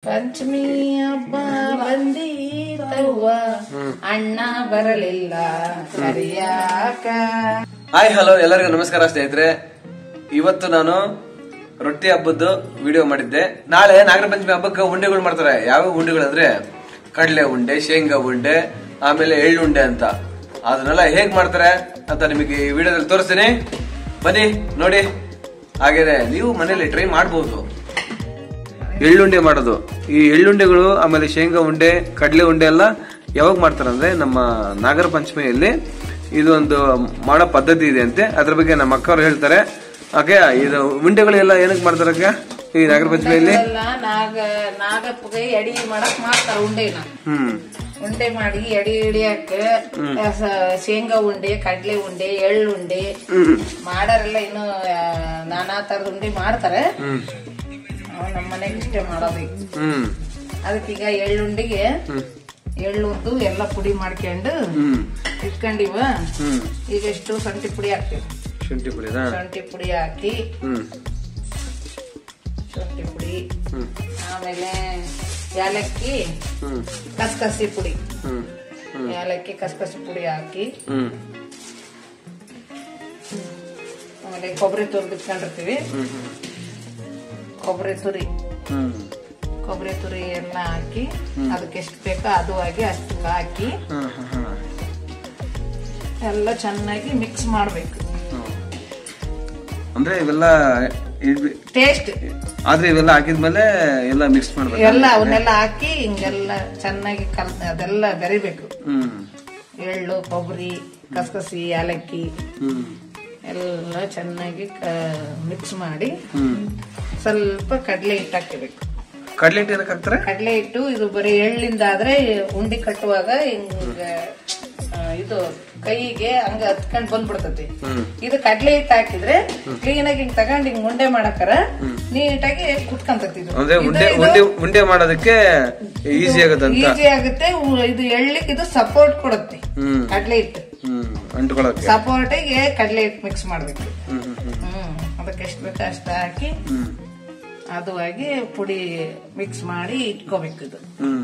ಪಂಚಮಿ ಹಬ್ಬ ಬಂದೀತವ್ವ ಅಣ್ಣ ಬರಲಿಲ್ಲ ಸರಿಯಾಕ ಹಾಯ್ ಹಲೋ ಎಲ್ಲರಿಗೂ ನಮಸ್ಕಾರ ಸ್ನೇಹಿತರೆ ಇವತ್ತು ನಾನು ರೊಟ್ಟಿ ಹಬ್ಬದ್ದು ವಿಡಿಯೋ ಮಾಡಿದ್ದೆ ನಾಳೆ ನಾಗರ ಪಂಚಮಿ ಹಬ್ಬಕ್ಕೆ ಉಂಡೆಗಳು ಮಾಡ್ತಾರೆ ಯಾವ ಉಂಡೆಗಳು ಅಂದ್ರೆ ಕಡಲೆ ಉಂಡೆ ಶೇಂಗಾ ಉಂಡೆ ಆಮೇಲೆ ಎಳ್ಳು ಉಂಡೆ ಅಂತ ಅದನ್ನೆಲ್ಲ ಹೇಗ್ ಮಾಡ್ತಾರೆ ಅಂತ ನಿಮಗೆ ಈ ವಿಡಿಯೋದಲ್ಲಿ ತೋರಿಸ್ತೀನಿ ಬನ್ನಿ ನೋಡಿ ಹಾಗೇನೆ ನೀವು ಮನೇಲಿ ಟ್ರೈ ಮಾಡಬಹುದು ಎಳ್ಳುಂಡೆ ಮಾಡೋದು ಈ ಎಳ್ಳುಂಡೆಗಳು ಆಮೇಲೆ ಶೇಂಗಾ ಉಂಡೆ ಕಡಲೆ ಉಂಡೆ ಎಲ್ಲ ಯಾವಾಗ ಮಾಡ್ತಾರೆ ಅಂದ್ರೆ ನಮ್ಮ ನಾಗರ ಪಂಚಮಿಯಲ್ಲಿ ಇದು ಒಂದು ಮಾಡೋ ಪದ್ಧತಿ ಇದೆ ಅಂತೆ ಅದ್ರ ಬಗ್ಗೆ ನಮ್ಮ ಅಕ್ಕವ್ರು ಹೇಳ್ತಾರೆ ಓಕೆ ಇದು ಉಂಡೆಗಳೆಲ್ಲ ಏನಕ್ಕೆ ಮಾಡ್ತಾರೆ ಅಕ್ಕ ಈ ನಾಗರ ಪಂಚಮಿಯಲ್ಲಿ ಎಲ್ಲ ನಾಗ ನಾಗಪ್ಪಗೆ ಎಡಿ ಮಾಡಕ್ ಮಾಡ್ತಾರ ಉಂಡೆನ ಹ್ಮ್ ಉಂಡೆ ಮಾಡಿ ಎಡಿ ಹಿಡಿಯಕ್ಕ ಸ- ಶೇಂಗಾ ಉಂಡೆ ಕಡ್ಲೆ ಉಂಡೆ ಎಳ್ಳು ಉಂಡೆ ಹ್ಮ್ ಮಾಡಾರೆಲ್ಲ ಇನ್ನು ಆ, ನಾನಾ ತರದ ಉಂಡೆ ಮಾಡ್ತಾರೆ ಹ್ಮ್ ನಾವು ನಮ್ಮ ಮನೆಗೆ ಇಷ್ಟೇ ಮಾಡೋದು ಈಗ. ಹ್ಮ್ ಅದಕ್ಕೀಗ ಎಳ್ಳುಂಡಿಗೆ ಎಳ್ಳುದ್ದು ಎಲ್ಲ ಪುಡಿ ಮಾಡ್ಕೊಂಡು ಹ್ಮ್ ಇಟ್ಕೊಂಡಿವ ಹ್ಮ್ ಈಗ ಎಷ್ಟು ಶುಂಠಿ ಪುಡಿ ಹಾಕ್ತೀವಿ ಶುಂಠಿ ಪುಡಿನಾ ಶುಂಠಿ ಪುಡಿ ಹಾಕಿ ಹ್ಮ್ ಶುಂಠಿ ಪುಡಿ ಹ್ಮ್ ಆಮೇಲೆ ಏಲಕ್ಕಿ ಹ್ಮ್ ಕಸ್ಕಸಿ ಪುಡಿ ಹ್ಮ್ ಏಲಕ್ಕಿ ಕಸ್ಕಸಿ ಪುಡಿ ಹಾಕಿ ಹ್ಮ್ ಆಮೇಲೆ ಕೊಬ್ಬರಿ ತುರಿದು ಇಟ್ಕೊಂಡಿರ್ತೀವಿ ಕೊಬ್ಬರಿ ತುರಿ ಹ್ಮ್ ಕೊಬ್ಬರಿ ತುರಿ ಎಲ್ಲ ಹಾಕಿ ಅದಕ್ಕೆ ಎಷ್ಟು ಬೇಕೋ ಅದು ಆಗಿ ಅಷ್ಟು ಹಾಕಿ ಹ್ಮ್ ಹ್ಮ್ ಹ್ಮ್ ಎಲ್ಲ ಚೆನ್ನಾಗಿ ಮಿಕ್ಸ್ ಮಾಡ್ಬೇಕು ಹ್ಮ್. ಅಂದ್ರೆ ಇವೆಲ್ಲ ಇಡ್ಬಿ- ಟೇಸ್ಟ್ ಆದ್ರೆ ಇವೆಲ್ಲ ಹಾಕಿದ್ಮೇಲೆ ಎಲ್ಲ ಮಿಕ್ಸ್ ಮಾಡ್ಬೇಕು ಎಲ್ಲ ಅವನ್ನೆಲ್ಲ ಹಾಕಿ ಹಿಂಗೆಲ್ಲ ಚೆನ್ನಾಗಿ ಕಲ್ ಅದೆಲ್ಲ ಬೆರಿಬೇಕು ಹ್ಮ್ ಎಳ್ಳು ಕೊಬ್ಬರಿ ಕಸಕಸಿ ಏಲಕ್ಕಿ ಹ್ಮ್ ಎಲ್ಲ ಚೆನ್ನಾಗಿ ಮಿಕ್ಸ್ ಮಾಡಿ ಹ್ಮ್ ಸ್ವಲ್ಪ ಕಡಲೆ ಹಿಟ್ಟು ಹಾಕಬೇಕು ಕಡ್ಲೆ ಹಿಟ್ಟು ಏನಕ್ಕೆ ಹಾಕ್ತಾರೆ ಕಡಲೆ ಹಿಟ್ಟು ಇದು ಬರೀ ಎಳ್ಳಿಂದ ಆದ್ರೆ ಉಂಡಿ ಕಟ್ಟುವಾಗ ಹಿಂಗ ಆ, ಇದು ಕೈಗೆ ಹಂಗ ಹತ್ಕೊಂಡ್ ಬಂದ್ಬಿಡ್ತತಿ ಹ್ಮ್ ಇದು ಕಡಲೆ ಹಿಟ್ಟು ಹಾಕಿದ್ರೆ ಕ್ಲೀನ್ ಆಗಿ ಹಿಂಗ್ ತಗೊಂಡ್ ಹಿಂಗ್ ಉಂಡೆ ಮಾಡಕರ ನೀಟಾಗಿ ಕುಟ್ಕೊಂತತಿ ಇದು ಅಂದ್ರೆ ಉಂಡೆ ಉಂಡೆ ಉಂಡೆ ಮಾಡೋದಕ್ಕೆ ಈಸಿ ಆಗತ್ತಂತ ಈಸಿ ಆಗುತ್ತೆ ಉ- ಇದು ಎಳ್ಳಿಕ್ ಇದು ಸಪೋರ್ಟ್ ಕೊಡುತ್ತೆ ಹ್ಮ್ ಕಡಲೆ ಹಿಟ್ಟು ಹ್ಮ್ ಅಂಟ್ಕೊಳಕ್ಕೆ ಸಪೋರ್ಟಿಗೆ ಕಡಲೆ ಹಿಟ್ಟು ಮಿಕ್ಸ್ ಮಾಡ್ಬೇಕು ಹ್ಮ್ ಹ್ಮ್ ಹ್ಮ್ ಹ್ಮ್ ಅದಕ್ಕೆ ಎಷ್ಟು ಬೇಕೋ ಅಷ್ಟು ಹಾಕಿ ಹ್ಮ್ ಅದು ಆಗಿ ಪುಡಿ ಮಿಕ್ಸ್ ಮಾಡಿ ಇಟ್ಕೋಬೇಕು ಇದು ಹ್ಮ್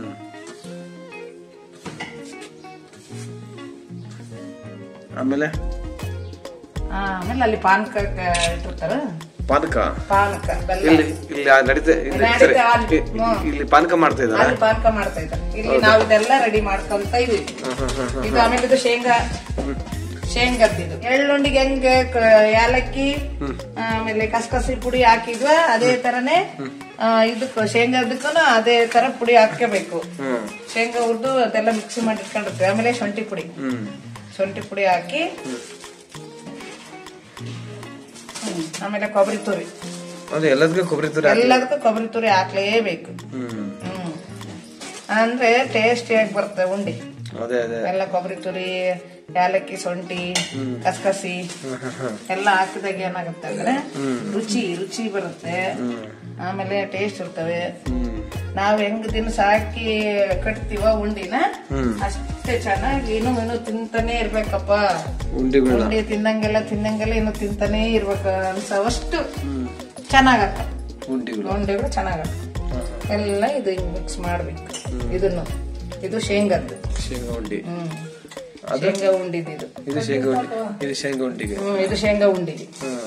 ಆಮೇಲೆ ಆಮೇಲೆ ಅಲ್ಲಿ ಪಾನಕ ಇಟ್ಟಿರ್ತಾರ ಪಾನಕ ಪಾನಕ ಬೆಲ್ಲ ಇಲ್ಲಿ ಇಲ್ಲಿ ಆ ನಡೀತೆ ಇಲ್ಲಿ ನಡೀತೆ ಸರಿ. ಅಲ್ಲಿ. ಇ- ಇ- ಇಲ್ಲಿ ಪಾನಕ ಮಾಡ್ತಾ ಇದ್ದಾರ ಅಲ್ಲಿ ಪಾನಕ ಮಾಡ್ತಾ ಇದ್ದಾರೆ ಇಲ್ಲಿ ನಾವು ಇದೆಲ್ಲ ರೆಡಿ ಮಾಡ್ಕೊಂತ ಇದೀವಿ ಇದು ಆಮೇಲೆ ಇದು ಶೇಂಗಾ ಶೇಂಗದ್ದು ಎಳ್ಳುಂಡಿಗೆ ಹೆಂಗ ಏಲಕ್ಕಿ ಆಮೇಲೆ ಕಸಕಸಿ ಪುಡಿ ಹಾಕಿದ್ವ ಅದೇ ತರನೇ ಆ, ಇದಕ್ಕೂ ಶೇಂಗಾದಕ್ಕೂ ಅದೇ ತರ ಪುಡಿ ಹಾಕಬೇಕು ಹ್ಮ್ ಶೇಂಗಾ ಹುರಿದು ಅದೆಲ್ಲ ಮಿಕ್ಸಿ ಮಾಡಿ ಇಟ್ಕೊಂಡಿರ್ತೀವಿ ಆಮೇಲೆ ಶುಂಠಿ ಪುಡಿ ಹ್ಮ್ ಶುಂಠಿ ಪುಡಿ ಹಾಕಿ ಹ್ಮ್. ಆಮೇಲೆ ಕೊಬ್ಬರಿ ತುರಿ ಅದು ಎಲ್ಲದಕ್ಕೂ ಕೊಬ್ಬರಿ ತುರಿ ಹಾಕಿ ಎಲ್ಲದಕ್ಕೂ ಕೊಬ್ಬರಿ ತುರಿ ಹಾಕ್ಲೇಬೇಕು ಹ್ಮ್ ಹ್ಮ್ ಅಂದ್ರೆ ಟೇಸ್ಟಿಯಾಗಿ ಬರುತ್ತೆ ಉಂಡಿ ಅದೇ ಅದೇ ಎಲ್ಲ ಕೊಬ್ಬರಿ ತುರಿ ಏಲಕ್ಕಿ ಶುಂಠಿ ಕಸಕಸಿ ಎಲ್ಲ ಹಾಕಿದಾಗ ಏನಾಗುತ್ತೆ ಅಂದ್ರೆ ರುಚಿ ರುಚಿ ಬರುತ್ತೆ ಆಮೇಲೆ ಟೇಸ್ಟ್ ಇರ್ತವೆ ಹ್ಮ್ ನಾವ್ ಹೆಂಗ್ ದಿನಸ ಹಾಕಿ ಕಟ್ತೀವ ಉಂಡಿನ ಅಷ್ಟೇ ಚೆನ್ನಾಗಿ ಇನ್ನು ಇನ್ನು ತಿಂತಾನೆ ಇರ್ಬೇಕಪ್ಪ ಉಂಡೆಗಳನ್ನ ಉಂಡಿ ತಿನ್ನಂಗೆಲ್ಲ ತಿನ್ನಂಗೆಲ್ಲ ಇನ್ನು ತಿಂತಾನೆ ಇರ್ಬೇಕು ಅನ್ಸವಷ್ಟು ಚೆನ್ನಾಗತ್ತ ಉಂಡೆಗಳು ಉಂಡೆಗಳು ಚೆನ್ನಾಗತ್ತ ಎಲ್ಲ ಇದು ಮಿಕ್ಸ್ ಮಾಡ್ಬೇಕು ಇದನ್ನು ಇದು ಶೇಂಗದ್ದು ಶೇಂಗಾ ಉಂಡಿ ಹ್ಮ್ ಶೇಂಗಾ ಉಂಡಿದ್ದು ಇದು ಇದು ಶೇಂಗಾ ಉಂಡಿ ಇದು ಶೇಂಗಾ ಉಂಡಿಗೆ ಹ್ಮ್ ಇದು ಶೇಂಗಾ ಉಂಡಿಗೆ ಹ್ಮ್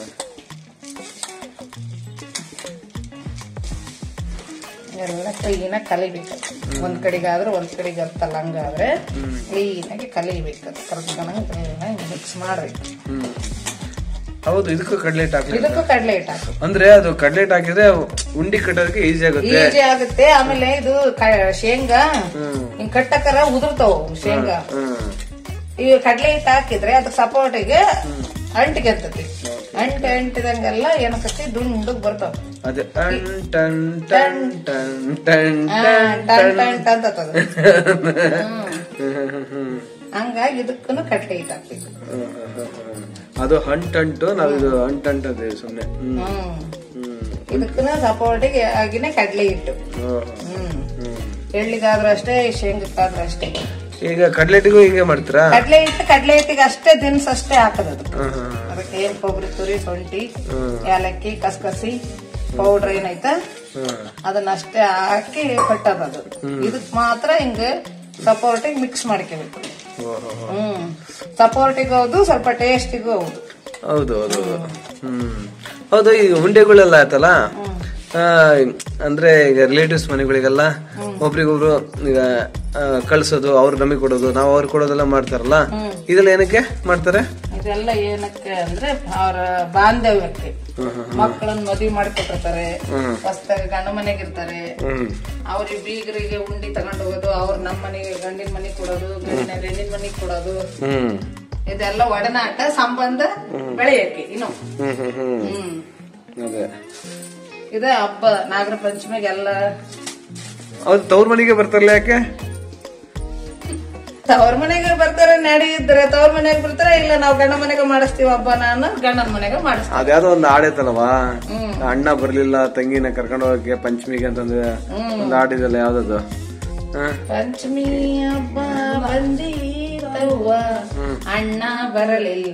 ಎಲ್ಲ ಕ್ಲೀನ ಕಲಿಬೇಕು ಒಂದ್ ಕಡೆಗಾದ್ರೆ ಒಂದ್ ಕಡೆಗೆ ಅರ್ಥಲ್ಲ ಹಂಗಾದ್ರೆ ಕ್ಲೀನಾಗಿ ಕಲಿಬೇಕು ಕರ್ಕೊಂಡಂಗೆ ಕ್ಲೀನಾಗಿ ಮಿಕ್ಸ್ ಮಾಡ್ಬೇಕು ಹ್ಮ್ ಹೌದು ಇದಕ್ಕೂ ಕಡ್ಲೆ ಹಿಟ್ಟು ಹಾಕ್ಲಿ ಇದಕ್ಕೂ ಕಡಲೆ ಹಿಟ್ಟು ಹಾಕು ಅಂದ್ರೆ ಅದು ಕಡ್ಲೆ ಹಿಟ್ಟು ಹಾಕಿದ್ರೆ ಉಂಡಿ ಕಟ್ಟೋದಕ್ಕೆ ಈಸಿ ಆಗುತ್ತೆ ಈಜಿ ಆಗುತ್ತೆ ಆಮೇಲೆ ಇದು ಕ- ಶೇಂಗಾ ಹಿಂಗ್ ಕಟ್ಟಕರ ಉದುರ್ತಾವ ಶೇಂಗಾ ಹ್ಮ್ ಈ ಕಡಲೆ ಹಿಟ್ಟು ಹಾಕಿದ್ರೆ ಅದಕ್ಕೆ ಸಪೋರ್ಟಿಗೆ ಅಂಟಿಗೆ ಇರ್ತತಿ ಅಂಟಿ ಅಂಟಿದಂಗೆಲ್ಲ ಏನಕತಿ ದುಂಡಗ್ ಬರ್ತಾವ ಅದೇ ಟನ್ ಟನ್ ಟನ್ ಟನ್ ಟನ್ ಆ, ಟನ್ ಟನ್ ಟನ್ ಅಂತತದ. ಹ್ಮ್, ಹ್ಮ್. ಹಂಗಾಗಿ ಇದಕ್ಕೂ ಕಡಲೆ ಹಿಟ್ಟು ಹಾಕ್ಬೇಕು ಹ್ಮ್, ಹ್ಮ್, ಹ್ಮ್, ಹ್ಮ್. ಅದು ಹಂಟಂಟು ನಾವಿದು ಅಂಟಂಟದೆ ಸುಮ್ನೆ ಹ್ಮ್ ಹ್ಮ್ ಹ್ಮ್ ಇದಕ್ಕೂ ಸಪೋರ್ಟಿಗೆ ಆಗಿನೇ ಕಡಲೆ ಹಿಟ್ಟು ಹ್ಮ್, ಹ್ಮ್ ಹ್ಮ್. ಎಳ್ಳಿಗಾದ್ರೂ ಅಷ್ಟೇ ಶೇಂಗಕ್ಕಾದ್ರೂ ಅಷ್ಟೇ ಈಗ ಕಡ್ಲೆಟಿಗೂ ಹಿಂಗೆ ಮಾಡ್ತೀರಾ ಕಡಲೆ ಹಿಟ್ಟು ಕಡಲೆ ಹಿಟ್ಟಿಗೆ ಅಷ್ಟೇ ದಿನಸ ಅಷ್ಟೇ ಹಾಕೋದು ಅದು ಹ್ಮ್, ಹ್ಮ್, ಅದಕ್ಕೆ ಏನ್ ಕೊಬ್ಬರಿ ತುರಿ ಶುಂಠಿ ಏಲಕ್ಕಿ ಕಸಕಸಿ ಪೌಡರ್ ಏನೈತ ಹ್ಮ್ ಅದನ್ನ ಅಷ್ಟೇ ಹಾಕಿ ಕಟ್ಟೋದು ಅದು ಇದಕ್ ಮಾತ್ರ ಹಿಂಗ ಸಪೋರ್ಟಿಗೆ ಮಿಕ್ಸ್ ಮಾಡ್ಕೋಬೇಕು ಓಹೋ. ಹ್ಮ್ ಸಪೋರ್ಟಿಗೂ ಹೌದು ಸ್ವಲ್ಪ ಟೇಸ್ಟಿಗೂ ಹೌದು ಹೌದು ಹೌದು ಹೌದು. ಹ್ಮ್ ಹೌದು ಈಗ ಉಂಡೆಗಳೆಲ್ಲ ಆಯ್ತಲ್ಲ ಆ, ಅಂದ್ರೆ ಈಗ ರಿಲೇಟಿವ್ಸ್ ಮನೆಗಳಿಗೆಲ್ಲ ಒಬ್ರಿಗೊಬ್ರು ಈಗ ಆ, ಕಳ್ಸೋದು ಅವ್ರು ನಮಗೆ ಕೊಡೋದು ನಾವು ಅವ್ರಿಗೆ ಕೊಡೋದೆಲ್ಲ ಮಾಡ್ತಾರಲ್ಲ ಇದೆಲ್ಲ ಏನಕ್ಕೆ ಮಾಡ್ತಾರೆ ಇದೆಲ್ಲ ಏನಕ್ಕೆ ಅಂದ್ರೆ ಅವ್ರ ಬಾಂಧವ್ಯಕ್ಕೆ ಮಕ್ಕಳನ್ನ ಮದುವೆ ಮಾಡಿಕೊಟ್ಟಿರ್ತಾರೆ ಹೊಸ್ದಾಗಿ ಗಂಡ ಮನೆಗೆ ಇರ್ತಾರೆ ಹ್ಮ್ ಅವ್ರಿಗೆ ಬೀಗರಿಗೆ ಉಂಡಿ ತಗೊಂಡ್ ಹೋಗೋದು ಅವ್ರ ನಮ್ಮ ಮನೆಗೆ ಗಂಡಿನ ಮನೆಗೆ ಕೊಡೋದು ಗಂಡಿನ ಹೆಣ್ಣಿನ ಮನೆಗೆ ಕೊಡೋದು ಹ್ಮ್ ಇದೆಲ್ಲ ಒಡನಾಟ ಸಂಬಂಧ ಬೆಳೆಯಕ್ಕೆ ಇನ್ನು ಹ್ಮ್ ಹ್ಮ್ ಹ್ಮ್ ಹ್ಮ್ ಅದೇ ಇದೇ ಹಬ್ಬ ನಾಗರ ಪಂಚಮಿಗೆಲ್ಲ ಹೌದು ತವ್ರ ಮನೆಗೆ ಬರ್ತಾರಲ್ಲ ಯಾಕೆ ತವ್ರ ಮನೆಗೆ ಬರ್ತಾರೆ ನಡೆಯಿದ್ರೆ ತವ್ರ ಮನೆಗೆ ಬರ್ತಾರೆ ಇಲ್ಲ ನಾವು ಗಂಡ ಮನೆಗೆ ಮಾಡಿಸ್ತೀವಿ ಹಬ್ಬ ನಾನು ಗಂಡನ ಮನೆಗೆ ಮಾಡಿಸ್ತೀವಿ ಅದ್ಯಾವ್ದೋ ಒಂದು ಹಾಡೈತಲ್ವಾ ಅಣ್ಣ ಬರ್ಲಿಲ್ಲ ತಂಗಿನ ಕರ್ಕೊಂಡು ಹೋಗಕ್ಕೆ ಪಂಚಮಿಗೆ ಅಂತಂದ್ರೆ ಒಂದು ಹಾಡಿದಲ್ಲ ಯಾವ್ದದು ಹ? ಪಂಚಮಿ ಹಬ್ಬ ಬಂದೀತವ್ವ ಅಣ್ಣ ಬರಲಿಲ್ಲ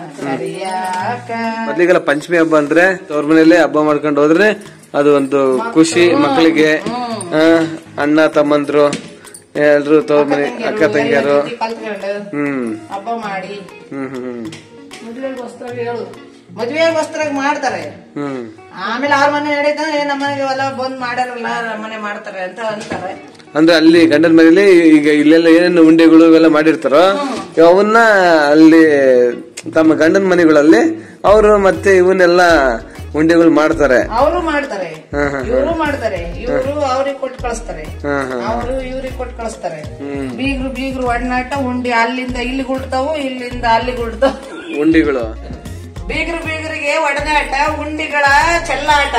ಸರಿಯಾಕ ಮೊದ್ಲಿಗೆಲ್ಲ ಪಂಚಮಿ ಹಬ್ಬ ಅಂದ್ರೆ ತವ್ರ ಮನೆಯಲ್ಲೇ ಹಬ್ಬ ಮಾಡ್ಕೊಂಡು ಹೋದ್ರೆ ಅದು ಒಂದು ಖುಷಿ ಮಕ್ಕಳಿಗೆ ಆ, ಅಣ್ಣ ತಮ್ಮಂದ್ರು ಎಲ್ರು ತವ್ರ ಮನೆ ಅಕ್ಕ ತಂಗಿಯರು ಜೊತೆ ಕಲ್ತ್ಕೊಂಡು ಹ್ಮ್ ಹಬ್ಬ ಮಾಡಿ ಹ್ಮ್ ಹ್ಮ್ ಮದ್ವೆಗೋಸ್ಕರ ಹೇಳು ಮದ್ವೆಗೋಸ್ಕರ ಮಾಡ್ತಾರೆ ಹ್ಮ್ ಆಮೇಲೆ ಅವ್ರ ಮನೆ ನಡೀತ ನಮ್ಮ ಮನೆಗೆ ಎಲ್ಲ ಬಂದ್ ಮಾಡ್ಯಾರಲ್ಲ ನಮ್ಮ ಮನೆ ಮಾಡ್ತಾರೆ ಅಂತ ಅಂತಾರೆ ಅಂದ್ರೆ ಅಲ್ಲಿ ಗಂಡನ ಮನೇಲಿ ಈಗ ಇಲ್ಲೆಲ್ಲ ಏನೇನು ಉಂಡೆಗಳು ಇವೆಲ್ಲ ಮಾಡಿರ್ತಾರೋ ಅವನ್ನ ಅಲ್ಲಿ ತಮ್ಮ ಗಂಡನ ಮನೆಗಳಲ್ಲಿ ಅವರು ಮತ್ತೆ ಇವನ್ನೆಲ್ಲ ಉಂಡೆಗಳು ಮಾಡ್ತಾರೆ ಅವರು ಮಾಡ್ತಾರೆ ಇವರು ಮಾಡ್ತಾರೆ ಇವರು ಅವ್ರಿಗೆ ಕೊಟ್ಟು ಕಳಿಸ್ತಾರೆ ಹ್ಮ್ ಹ್ಮ್ ಅವರು ಇವ್ರಿಗೆ ಕೊಟ್ಟು ಕಳಿಸ್ತಾರೆ ಬೀಗ್ರು ಬೀಗ್ರು ಒಡನಾಟ ಉಂಡಿ ಅಲ್ಲಿಂದ ಇಲ್ಲಿ ಗುಳ್ತಾವು ಇಲ್ಲಿಂದ ಅಲ್ಲಿ ಗುಳ್ತಾವು ಉಂಡಿಗಳು ಬೀಗ್ರು ಬೀಗರಿಗೆ ಒಡನಾಟ ಉಂಡಿಗಳ ಚೆಲ್ಲಾಟ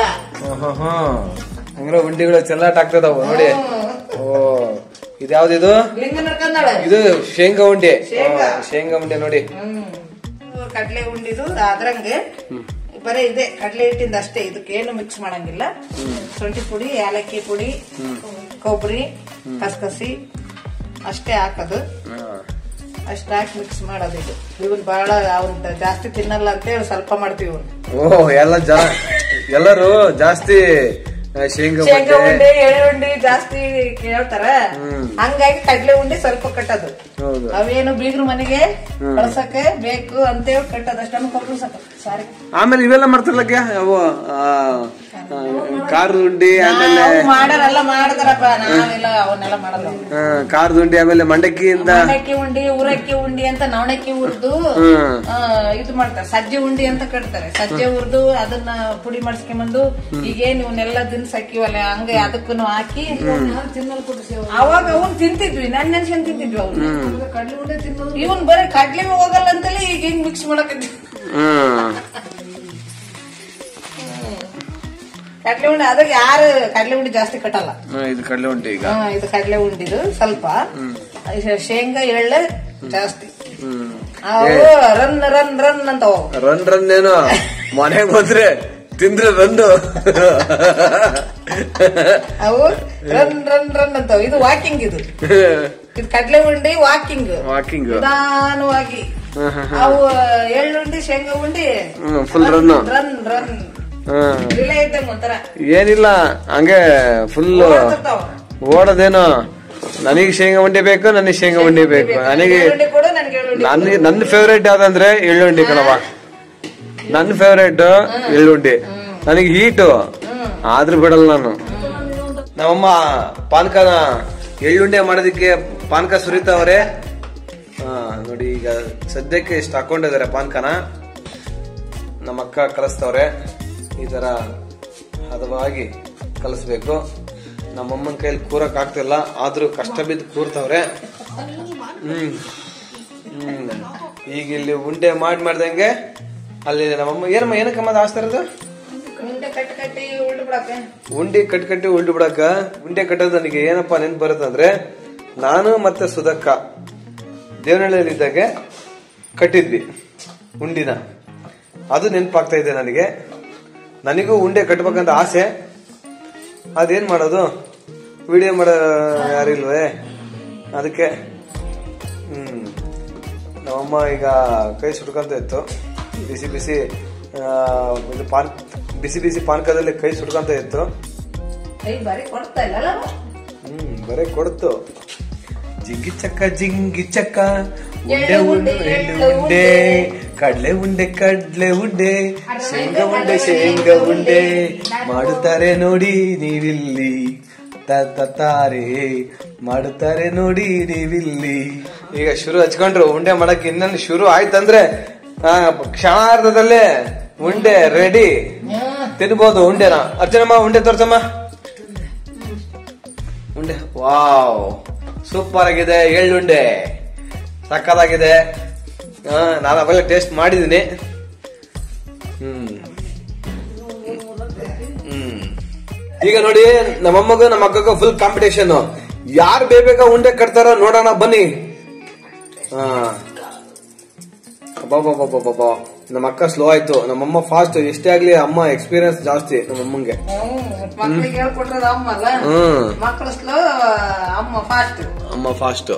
ಹಂಗ್ರೆ ಉಂಡಿಗಳು ಚೆಲ್ಲಾಟ ಆಗ್ತದವು ನೋಡಿ ಓ ಇದ್ಯಾವ್ದಿದು ಲಿಂಗ ನಡ್ಕಂದಾಳೆ ಇದು ಶೇಂಗಾ ಉಂಡೆ ಆ, ಶೇಂಗಾ ಉಂಡೆ ನೋಡಿ ಹ್ಮ್ ಕಡ್ಲೆ ಉಂಡಿದು ಅದ್ರಂಗೆ ಬರೀ ಇದೆ ಕಡ್ಲೆ ಹಿಟ್ಟಿಂದ ಅಷ್ಟೇ ಇದಕ್ಕೇನು ಮಿಕ್ಸ್ ಮಾಡಂಗಿಲ್ಲ ಶುಂಠಿ ಪುಡಿ ಏಲಕ್ಕಿ ಪುಡಿ ಕೊಬ್ಬರಿ ಕಸಕಸಿ ಅಷ್ಟೇ ಹಾಕೋದು ಅಷ್ಟೇ ಹಾಕಿ ಮಿಕ್ಸ್ ಮಾಡೋದು ಇದು ಇವನ್ ಬಹಳ ಅವ್ನ ಜಾಸ್ತಿ ತಿನ್ನಲ್ಲ ಅಂತ ಹೇಳಿ ಸ್ವಲ್ಪ ಮಾಡ್ತೀವಿ ಇವ್ನು ಓ ಎಲ್ಲ ಜನ ಎಲ್ಲರೂ ಜಾಸ್ತಿ ಆ, ಶೇಂಗಾ ಶೇಂಗಾ ಉಂಡೆ ಉಂಡೆ ಎಳೆ ಉಂಡೆ ಜಾಸ್ತಿ ಕೇಳ್ತಾರ ಹಂಗಾಗಿ ಕಡ್ಲೆ ಉಂಡೆ ಸ್ವಲ್ಪ ಕಟ್ಟೋದು ಹೌದು ಅವೇನು ಬೀಗ್ರ ಮನೆಗೆ ಕಳ್ಸಕ್ಕೆ ಬೇಕು ಅಂತೇಳಿ ಕಟ್ಟೋದು ಅಷ್ಟನ್ನು ಕೊಬ್ಬರಿ ಸಾಕು ಸಾರಿ ಆಮೇಲೆ ಇವೆಲ್ಲ ಮಾಡ್ತಾರಲ್ಲ ಅವು ಆ, ಆ, ಖಾರದ ಉಂಡಿ ಆಮೇಲೆ ನಾವು ಮಾಡಾರೆಲ್ಲ ಮಾಡ್ತಾರಪ್ಪ ನಾವೆಲ್ಲ ಅವನ್ನೆಲ್ಲ ಮಾಡಲ್ಲ ಆ, ಖಾರದ ಉಂಡಿ ಆಮೇಲೆ ಮಂಡಕ್ಕಿಯಿಂದ ಮಂಡಕ್ಕಿ ಉಂಡಿ ಊರಕ್ಕಿ ಉಂಡಿ ಅಂತ ನವಣಕ್ಕಿ ಹುರಿದು ಹ್ಮ್ ಇದು ಮಾಡ್ತಾರೆ ಸಜ್ಜೆ ಉಂಡಿ ಅಂತ ಕಟ್ತಾರೆ ಸಜ್ಜೆ ಹುರಿದು ಅದನ್ನ ಪುಡಿ ಮಾಡಿಸ್ಕೊಂಬಂದು ಈಗೇನ್ ಇವನ್ನೆಲ್ಲ ದಿನಸ ಹಾಕಿವಲ್ಲ ಹಂಗೆ ಅದಕ್ಕೂ ಹಾಕಿ ಅವಾಗ ಅವನ್ ತಿಂತಿದ್ವಿ ನನ್ ನೆನ್ಸ್ಕೊಂಡ್ ತಿಂತಿದ್ವಿ ಅವ್ನು ಇವನ್ ಬರೀ ಕಡ್ಲಿ ಹೋಗಲ್ಲ ಅಂತಲೇ ಈಗ ಹಿಂಗ್ ಮಿಕ್ಸ್ ಮಾಡಕತ್ತೀವಿ ಹ್ಮ್ ಕಡ್ಲೆ ಉಂಡೆ ಅದಕ್ಕೆ ಯಾರು ಕಡ್ಲೆ ಉಂಡೆ ಜಾಸ್ತಿ ಕಟ್ಟಲ್ಲ ಹ್ಮ್, ಇದು ಕಡಲೆ ಉಂಡೆ ಈಗ ಹಾ, ಇದು ಕಡ್ಲೆ ಉಂಡಿದು ಸ್ವಲ್ಪ ಇದು ಶೇಂಗಾ ಎಳ್ಳೆ ಜಾಸ್ತಿ ಹ್ಮ್ ಅವು ರನ್ ರನ್ ರನ್ ಅಂತ ಅವು. ರನ್ ರನ್ ಏನೋ ಮನೆಗ್ ಬಂದ್ರೆ ತಿಂದ್ರೆ ರನ್ನು ಅವು ರನ್ ರನ್ ರನ್ ಅಂತ ಅವು. ಇದು ವಾಕಿಂಗ್ ಇದು ಇದು ಕಡ್ಲೆ ಉಂಡಿ ವಾಕಿಂಗ್ ವಾಕಿಂಗ್ ನಿಧಾನವಾಗಿ ಅವು ಎಳ್ಳುಂಡಿ ಶೇಂಗಾ ಉಂಡಿ ಫುಲ್ ರನ್ನು ರನ್ ರನ್ ಹ್ಮ್ ರಿಲೇ ಇದ್ದಂಗ ಒಂಥರ ಏನಿಲ್ಲ ಹಂಗೆ ಫುಲ್ ಓಡ್ತಿರ್ತಾವ. ಓಡೋದೇನೋ ನನಗೆ ಶೇಂಗಾ ಉಂಡೆ ಬೇಕು ನನಗೆ ಶೇಂಗಾ ಉಂಡೆ ಬೇಕು ನನಗೆ ಎಳ್ಳುಂಡಿ ಕೊಡು ನನಗೆ ಎಳ್ಳುಂಡಿ ನನ್ನ ನನ್ನ ಫೇವ್ರೇಟ್ ಯಾವ್ದಂದ್ರೆ ಎಳ್ಳುಂಡಿ ಕಣವ ನನ್ನ ಫೇವ್ರೇಟ್ ಎಳ್ಳುಂಡಿ ನನಗೆ ಹೀಟು ಆದ್ರೂ ಬಿಡಲ್ಲ ನಾನು ನಮ್ಮಮ್ಮ ಪಾನಕನ ಎಳ್ಳುಂಡೆ ಮಾಡೋದಕ್ಕೆ ಪಾನಕ ಸುರಿತಾವ್ರೆ ಹಾ ನೋಡಿ ಈಗ ಸದ್ಯಕ್ಕೆ ಇಷ್ಟು ಹಾಕೊಂಡಿದ್ದಾರೆ ಪಾನಕನ ನಮ್ಮ ಅಕ್ಕ ಕಲಿಸ್ತವ್ರೆ ಈ ತರ ಹದವಾಗಿ ಕಲಿಸ್ಬೇಕು ನಮ್ಮಮ್ಮನ ಕೈಯಲ್ಲಿ ಕೂರಕ್ ಆಗ್ತಿಲ್ಲ ಆದ್ರೂ ಕಷ್ಟ ಬಿದ್ದು ಕೂರ್ತವ್ರೆ ಹ್ಮ್ ಹ್ಮ್ ಈಗ ಇಲ್ಲಿ ಉಂಡೆ ಮಾಡಿ ಮಾಡ್ದಂಗೆ ಅಲ್ಲಿ ನಮ್ಮಮ್ಮ ಏನಮ್ಮ ಏನಕ್ಕಮ್ಮ ಅದು ಆಸ್ತಾ ಇರೋದು ಉಂಡೆ ಕಟ್ಟಿ ಕಟ್ಟಿ ಉಳ್ದು ಬಿಡಕ್ಕೆ ಉಂಡೆ ಕಟ್ ಕಟ್ಟಿ ಉಂಡು ಬಿಡಕ ಉಂಡೆ ಕಟ್ಟೋದು ನನಗೆ ಏನಪ್ಪಾ ನೆನ್ಪು ಬರುತ್ತಂದ್ರೆ ನಾನು ಮತ್ತೆ ಸುಧಕ್ಕ ದೇವನಹಳ್ಳಿಯಲ್ಲಿ ಇದ್ದಾಗ ಕಟ್ಟಿದ್ವಿ ಉಂಡಿನ ಅದು ನೆನಪಾಗ್ತಾ ಇದೆ ನನಗೆ ನನಗೂ ಉಂಡೆ ಕಟ್ಬೇಕಂತ ಆಸೆ ಅದೇನ್ ಮಾಡೋದು ವಿಡಿಯೋ ಮಾಡೋ ಯಾರಿಲ್ವೇ ಅದಕ್ಕೆ ಹ್ಮ್ ನಮ್ಮಮ್ಮ ಈಗ ಕೈ ಸುಟ್ಕೊಂತ ಇತ್ತು ಬಿಸಿ ಬಿಸಿ ಆ, ಇದು ಪಾನ್ ಬಿಸಿ ಬಿಸಿ ಪಾನಕದಲ್ಲಿ ಕೈ ಸುಡ್ಕೊಂತ ಇತ್ತು ಕೈ ಬಾರಿ ಕೊಡ್ತಾ ಇಲ್ಲ ಅಲ್ಲ ಹ್ಮ್ ಬರೇ ಕೊಡ್ತು ಜಿಂಗಿ ಚಕ್ಕ ಜಿಂಗಿ ಚಕ್ಕ ಉಂಡೆ ಎಳ್ಳು ಉಂಡೆ ಉಂಡೆ, ಎಳ್ಳು ಎಳ್ಳು ಉಂಡೆ ಉಂಡೆ. ಕಡ್ಲೆ ಉಂಡೆ ಕಡ್ಲೆ ಉಂಡೆ ಅದ್ರ ಶೇಂಗಾ ಮೇಲೆ ಉಂಡೆ ಕಡ್ಲೆ ಶೇಂಗಾ ಉಂಡೆ ನಾನು ಮಾಡುತ್ತಾರೆ ನೋಡಿ ನೀವಿಲ್ಲಿ ತಾರೆ ಮಾಡುತ್ತಾರೆ ನೋಡಿ ನೀವಿಲ್ಲಿ ಈಗ ಶುರು ಹಚ್ಕೊಂಡ್ರು ಉಂಡೆ ಮಾಡಕ್ ಇನ್ನೊಂದು ಶುರು ಆಯ್ತಂದ್ರೆ ಆ, ಕ್ಷಣಾರ್ಧದಲ್ಲೇ ಉಂಡೆ ರೆಡಿ ಹ್ಮ್. ತಿನ್ಬೋದು ಉಂಡೆನ ಅರ್ಚನಮ್ಮ ಉಂಡೆ ತೋರ್ಸಮ್ಮ ಉಂಡೆ ವಾವ್ ಸೂಪರ್ ಆಗಿದೆ ಎಳ್ಳುಂಡೆ ಸಕ್ಕದಾಗಿದೆ ಆ, ನಾನು ಅವೆಲ್ಲ ಟೇಸ್ಟ್ ಮಾಡಿದೀನಿ ಹ್ಮ್ ಹ್ಮ್ ಈಗ ನೋಡಿ ನಮ್ಮಮ್ಮಗೂ ನಮ್ಮ ಅಕ್ಕಗೂ ಫುಲ್ ಕಾಂಪಿಟೇಷನ್ ಯಾರು ಬೇಗ ಉಂಡೆ ಕಟ್ತಾರೋ ನೋಡೋಣ ಬನ್ನಿ ಹಾ ಅಬ್ಬಬ್ಬಬ್ಬಬ್ಬಬ್ಬ. ನಮ್ಮ ಅಕ್ಕ ಸ್ಲೋ ಆಯ್ತು ನಮ್ಮಮ್ಮ ಫಾಸ್ಟ್ ಎಷ್ಟೇ ಆಗ್ಲಿ ಅಮ್ಮ ಎಕ್ಸ್ಪೀರಿಯನ್ಸ್ ಜಾಸ್ತಿ ನಮ್ಮಮ್ಮಂಗೆ ಹ್ಮ್. ಮಕ್ಳಿಗೆ ಹೇಳ್ಕೊಟ್ರದ ಅಮ್ಮ ಅಲ್ಲ ಹ್ಮ್ ಮಕ್ಕಳು ಸ್ಲೋ ಅಮ್ಮ ಫಾಸ್ಟ್ ಅಮ್ಮ ಫಾಸ್ಟ್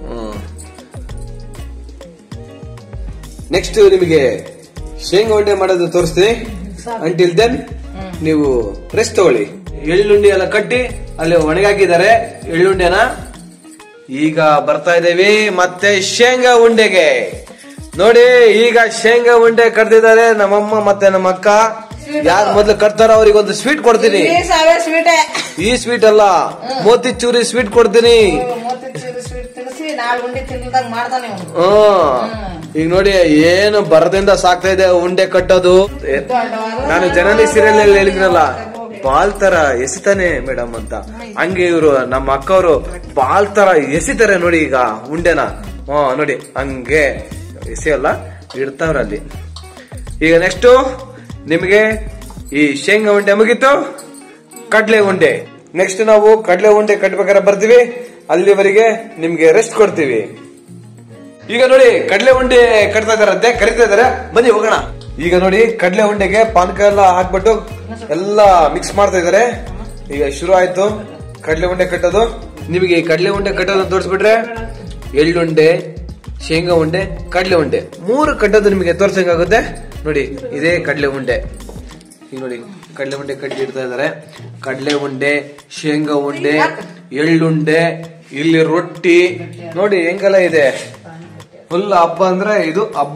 ನೆಕ್ಸ್ಟ್ ನಿಮಗೆ ಶೇಂಗಾ ಉಂಡೆ ಮಾಡೋದು ತೋರಿಸ್ತೀನಿ ಅಂಟಿಲ್ ದೆನ್ ನೀವು ರೆಸ್ಟ್ ತಗೊಳ್ಳಿ ಎಳ್ಳುಂಡಿ ಎಲ್ಲ ಕಟ್ಟಿ ಅಲ್ಲಿ ಒಣಗಾಕಿದ್ದಾರೆ ಎಳ್ಳುಂಡೆನ ಈಗ ಬರ್ತಾ ಇದ್ದೇವೆ ಮತ್ತೆ ಶೇಂಗಾ ಉಂಡೆಗೆ ನೋಡಿ ಈಗ ಶೇಂಗಾ ಉಂಡೆ ಕಟ್ತಿದ್ದಾರೆ ನಮ್ಮಮ್ಮ ಮತ್ತೆ ನಮ್ಮ ಅಕ್ಕ ಯಾರು ಮೊದ್ಲು ಕಟ್ತಾರೋ ಅವ್ರಿಗೆ ಒಂದು ಸ್ವೀಟ್ ಕೊಡ್ತೀನಿ ಈ ಸಾವೇ ಸ್ವೀಟೇ ಈ ಸ್ವೀಟ್ ಅಲ್ಲ ಮೋತಿಚೂರಿ ಸ್ವೀಟ್ ಕೊಡ್ತೀನಿ ಮೂವತ್ತು ಸ್ವೀಟ್ ತಿನ್ನಿಸಿ ನಾಲ್ಕು ಉಂಡೆ ತಿನ್ನದಂಗ್ ಮಾಡ್ತಾನೆ ಅವನು ಹ್ಮ್ ಈಗ ನೋಡಿ ಏನು ಬರದಿಂದ ಸಾಕ್ತಾ ಇದೆ ಉಂಡೆ ಕಟ್ಟೋದು ನಾನು ಜನನಿ ಸೀರಿಯಲ್ ಅಲ್ಲಿ ಹೇಳಿದ್ರಲ್ಲ ಬಾಲ್ ತರ ಎಸಿತಾನೆ ಮೇಡಮ್ ಅಂತ ಹಂಗೆ ಇವರು ನಮ್ಮ ಅಕ್ಕವರು ಬಾಲ್ ತರ ಎಸಿತಾರೆ ನೋಡಿ ಈಗ ಉಂಡೆನ ಹ್ಮ್ ನೋಡಿ ಹಂಗೆ ಎಸೆಯಲ್ಲ ಇಡ್ತಾವ್ರ ಅಲ್ಲಿ ಈಗ ನೆಕ್ಸ್ಟ್ ನಿಮಗೆ ಈ ಶೇಂಗಾ ಉಂಡೆ ಮುಗೀತು ಕಡ್ಲೆ ಉಂಡೆ ನೆಕ್ಸ್ಟ್ ನಾವು ಕಡ್ಲೆ ಉಂಡೆ ಕಟ್ಬೇಕಾದ್ರೆ ಬರ್ತೀವಿ ಅಲ್ಲಿವರೆಗೆ ನಿಮ್ಗೆ ರೆಸ್ಟ್ ಕೊಡ್ತೀವಿ ಈಗ ನೋಡಿ ಕಡಲೆ ಉಂಡೆ ಕಟ್ತಾ ಇದಾರಂತೆ ಕರಿತಾ ಇದಾರೆ ಬನ್ನಿ ಹೋಗೋಣ ಈಗ ನೋಡಿ ಕಡಲೆ ಉಂಡೆಗೆ ಪಾನಕ ಎಲ್ಲ ಹಾಕ್ಬಿಟ್ಟು ಎಲ್ಲ ಮಿಕ್ಸ್ ಮಾಡ್ತಾ ಇದಾರೆ ಈಗ ಶುರು ಆಯ್ತು ಕಡಲೆ ಉಂಡೆ ಕಟ್ಟೋದು ನಿಮಗೆ ಈ ಕಡಲೆ ಉಂಡೆ ಕಟ್ಟೋದು ತೋರಿಸ್ಬಿಟ್ರೆ ಎಳ್ಳುಂಡೆ ಶೇಂಗಾ ಉಂಡೆ ಕಡಲೆ ಉಂಡೆ ಮೂರು ಕಟ್ಟೋದು ನಿಮಗೆ ತೋರ್ಸಂಗಾಗುತ್ತೆ ನೋಡಿ ಇದೇ ಕಡಲೆ ಉಂಡೆ ಈಗ ನೋಡಿ ಕಡಲೆ ಉಂಡೆ ಕಟ್ಟಿ ಇಡ್ತಾ ಇದಾರೆ ಕಡಲೆ ಉಂಡೆ ಶೇಂಗಾ ಉಂಡೆ ಎಳ್ಳುಂಡೆ ಇಲ್ಲಿ ರೊಟ್ಟಿ ನೋಡಿ ಹೆಂಗೆಲ್ಲ ಇದೆ ಫುಲ್ ಹಬ್ಬ ಅಂದ್ರೆ ಇದು ಹಬ್ಬ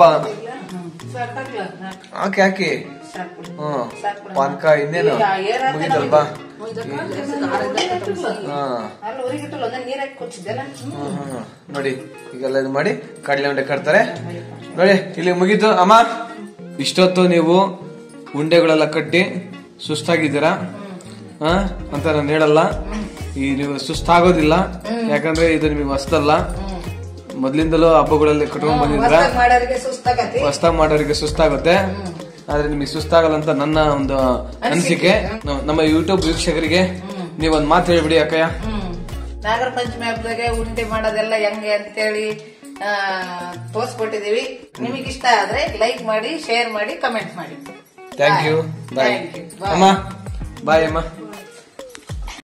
ಹಾಕಿ ಹಾಕಿ ಹ್ಮ್ ಪಾನಕ ಇನ್ನೇನು ಮುಗಿತಲ್ವಾ ಹಾ ಅಲ್ಲಿ ಊರಿಗಿಟ್ಟಲ್ಲ ಒಂದೇ ನೀರ್ ಹಾಕಿ ಕೊಚ್ಚಿದ್ದೆಲ್ಲ ಹ್ಮ್, ಹ್ಮ್, ಹ್ಮ್. ನೋಡಿ ಈಗೆಲ್ಲ ಇದು ಮಾಡಿ ಕಡಲೆ ಉಂಡೆ ಕಟ್ತಾರೆ ನೋಡಿ ಇಲ್ಲಿ ಮುಗೀತು ಅಮ್ಮ ಇಷ್ಟೊತ್ತು ನೀವು ಉಂಡೆಗಳೆಲ್ಲ ಕಟ್ಟಿ ಸುಸ್ತಾಗಿದ್ದೀರಾ ಹಾ ಅಂತ ನಾನು ಹೇಳಲ್ಲ ಈ ನೀವು ಸುಸ್ತಾಗೋದಿಲ್ಲ ಯಾಕಂದ್ರೆ ಇದು ನಿಮಗೆ ಹೊಸದಲ್ಲ ಮೊದ್ಲಿಂದಲೂ ಹಬ್ಬಗಳಲ್ಲಿ ಕಟ್ಕೊಂಡ್ ಬಂದಿದ್ರ ಹೊಸ್ದಾಗ್ ಮಾಡೋರಿಗೆ ಸುಸ್ತಾಗತಿ ಹೊಸ್ದಾಗ್ ಮಾಡೋರಿಗೆ ಸುಸ್ತಾಗುತ್ತೆ ಆದ್ರೆ ನಿಮಗೆ ಸುಸ್ತಾಗಲ್ಲ ಅಂತ ನನ್ನ ಒಂದು ಅನಿಸಿಕೆ ನ- ನಮ್ಮ ಯೂಟ್ಯೂಬ್ ವೀಕ್ಷಕರಿಗೆ ನೀವೊಂದ್ ಮಾತು ಹೇಳ್ಬಿಡಿ ಅಕ್ಕಯ್ಯ ಹ್ಮ್ ನಾಗರ ಪಂಚಮಿ ಹಬ್ಬದಾಗೆ ಉಂಡೆ ಮಾಡೋದೆಲ್ಲ ಹೆಂಗೆ ಅಂತೇಳಿ ಆ, ತೋರ್ಸ್ಕೊಟ್ಟಿದೀವಿ ನಿಮಗೆ ಇಷ್ಟ ಆದ್ರೆ ಲೈಕ್ ಮಾಡಿ ಶೇರ್ ಮಾಡಿ ಕಮೆಂಟ್ ಮಾಡಿ thank you bye Thank you. Bye. ಅಮ್ಮ ಬಾಯ್ ಅಮ್ಮ